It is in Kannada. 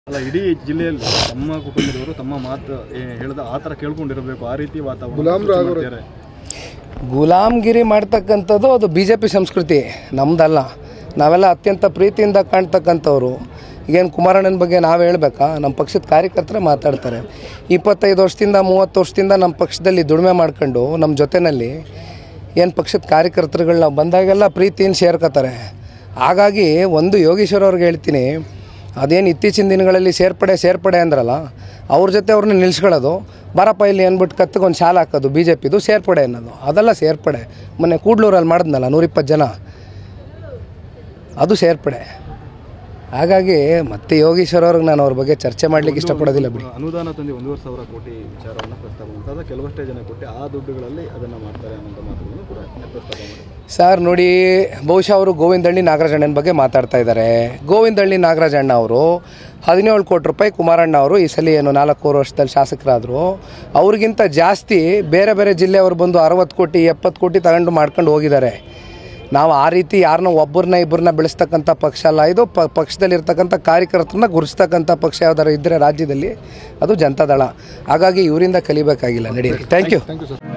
ಅಲ್ಲ ಇಡೀ ಜಿಲ್ಲೆಯಲ್ಲಿ ತಮ್ಮ ಕುಟುಂಬದವರು ತಮ್ಮ ಮಾತು ಏ, ಹೇಳ್ದ ಆ ಥರ ಕೇಳ್ಕೊಂಡಿರಬೇಕು ಆ ರೀತಿ ವಾತಾವರಣ ಸೃಷ್ಟಿ ಮಾಡ್ತಿದ್ದಾರೆ. ಗುಲಾಮ್ಗಿರಿ ಮಾಡ್ತಕ್ಕಂಥದ್ದು ಅದು ಬಿ ಜೆ ಪಿ ಸಂಸ್ಕೃತಿ ನಮ್ದಲ್ಲ ನಾವೆಲ್ಲ ಅತ್ಯಂತ ಪ್ರೀತಿಯಿಂದ ಕಾಣ್ತಕ್ಕಂಥವ್ರು ಈಗೇನು ಕುಮಾರಣ್ಣನ ಬಗ್ಗೆ ನಾವು ಹೇಳಬೇಕಾ ನಮ್ಮ ಪಕ್ಷದ ಕಾರ್ಯಕರ್ತರೇ ಮಾತಾಡ್ತಾರೆ ಇಪ್ಪತ್ತೈದು ವರ್ಷದಿಂದ ಮೂವತ್ತು ವರ್ಷದಿಂದ ನಮ್ಮ ಪಕ್ಷದಲ್ಲಿ ದುಡಿಮೆ ಮಾಡ್ಕೊಂಡು ನಮ್ಮ ಜೊತೆಯಲ್ಲಿ ಏನು ಪಕ್ಷದ ಕಾರ್ಯಕರ್ತರುಗಳು ನಾವು ಬಂದಾಗೆಲ್ಲ ಪ್ರೀತಿಯಿಂದ ಸೇರ್ಕೋತಾರೆ ಹಾಗಾಗಿ ಒಂದು ಯೋಗೀಶ್ವರ ಅವ್ರಿಗೆ ಹೇಳ್ತೀನಿ ಅದೇನು ಇತ್ತೀಚಿನ ದಿನಗಳಲ್ಲಿ ಸೇರ್ಪಡೆ ಸೇರ್ಪಡೆ ಅಂದ್ರಲ್ಲ ಅವ್ರ ಜೊತೆ ಅವ್ರನ್ನ ನಿಲ್ಸ್ಕೊಳ್ಳೋದು ಬರಪ್ಪ ಇಲ್ಲಿ ಅಂದ್ಬಿಟ್ಟು ಕತ್ತಿಗೆ ಒಂದು ಶಾಲೆ ಹಾಕೋದು ಬಿ ಜೆ ಪಿದು ಸೇರ್ಪಡೆ ಅನ್ನೋದು ಅದೆಲ್ಲ ಸೇರ್ಪಡೆ ಮೊನ್ನೆ ಕೂಡ್ಲೂರಲ್ಲಿ ಮಾಡಿದ್ನಲ್ಲ ನೂರಿಪ್ಪತ್ತು ಜನ ಅದು ಸೇರ್ಪಡೆ ಹಾಗಾಗಿ ಮತ್ತೆ ಯೋಗೀಶ್ವರ ಅವ್ರಿಗೆ ನಾನು ಅವ್ರ ಬಗ್ಗೆ ಚರ್ಚೆ ಮಾಡ್ಲಿಕ್ಕೆ ಇಷ್ಟಪಡೋದಿಲ್ಲ ಬಿಡಿ ಅನುದಾನ ತಂದು ಒಂದೂವರೆ ಸಾವಿರ ಕೋಟಿ ವಿಚಾರವನ್ನು ಪ್ರಸ್ತಾಪ ಮಾಡ್ತಾರೆ ಅದು ಕೆಲವಷ್ಟೇ ಜನ ಕೊಟ್ಟು ಆ ದುಡ್ಡುಗಳಲ್ಲಿ ಅದನ್ನು ಮಾಡ್ತಾರೆ ಅನ್ನೋಂಥ ಮಾತುಗಳನ್ನು ಕೂಡ ಪ್ರಸ್ತಾಪ ಮಾಡಿ ಸರ್ ನೋಡಿ ಬಹುಶಃ ಅವರು ಗೋವಿಂದಹಳ್ಳಿ ನಾಗರಾಜಣ್ಣನ ಬಗ್ಗೆ ಮಾತಾಡ್ತಾ ಇದ್ದಾರೆ ಗೋವಿಂದಹಳ್ಳಿ ನಾಗರಾಜಣ್ಣ ಅವರು ಹದಿನೇಳು ಕೋಟಿ ರೂಪಾಯಿ ಕುಮಾರಣ್ಣ ಅವರು ಈ ಸಲ ಏನು ನಾಲ್ಕೂವರೆ ವರ್ಷದಲ್ಲಿ ಶಾಸಕರಾದರು ಅವ್ರಿಗಿಂತ ಜಾಸ್ತಿ ಬೇರೆ ಬೇರೆ ಜಿಲ್ಲೆಯವರು ಬಂದು ಅರವತ್ತು ಕೋಟಿ ಎಪ್ಪತ್ತು ಕೋಟಿ ತಗೊಂಡು ಮಾಡ್ಕೊಂಡು ಹೋಗಿದ್ದಾರೆ ನಾವು ಆ ರೀತಿ ಯಾರನ್ನ ಒಬ್ಬರನ್ನ ಇಬ್ಬರನ್ನ ಬೆಳೆಸ್ತಕ್ಕಂಥ ಪಕ್ಷ ಅಲ್ಲ ಇದು ಪ ಪಕ್ಷದಲ್ಲಿರ್ತಕ್ಕಂಥ ಕಾರ್ಯಕರ್ತರನ್ನ ಗುರುಸ್ತಕ್ಕಂಥ ಪಕ್ಷ ಯಾವ್ದಾರು ಇದ್ದರೆ ರಾಜ್ಯದಲ್ಲಿ ಅದು ಜನತಾದಳ ಹಾಗಾಗಿ ಇವರಿಂದ ಕಲಿಬೇಕಾಗಿಲ್ಲ ನಡೀರಿ thank you thank you sir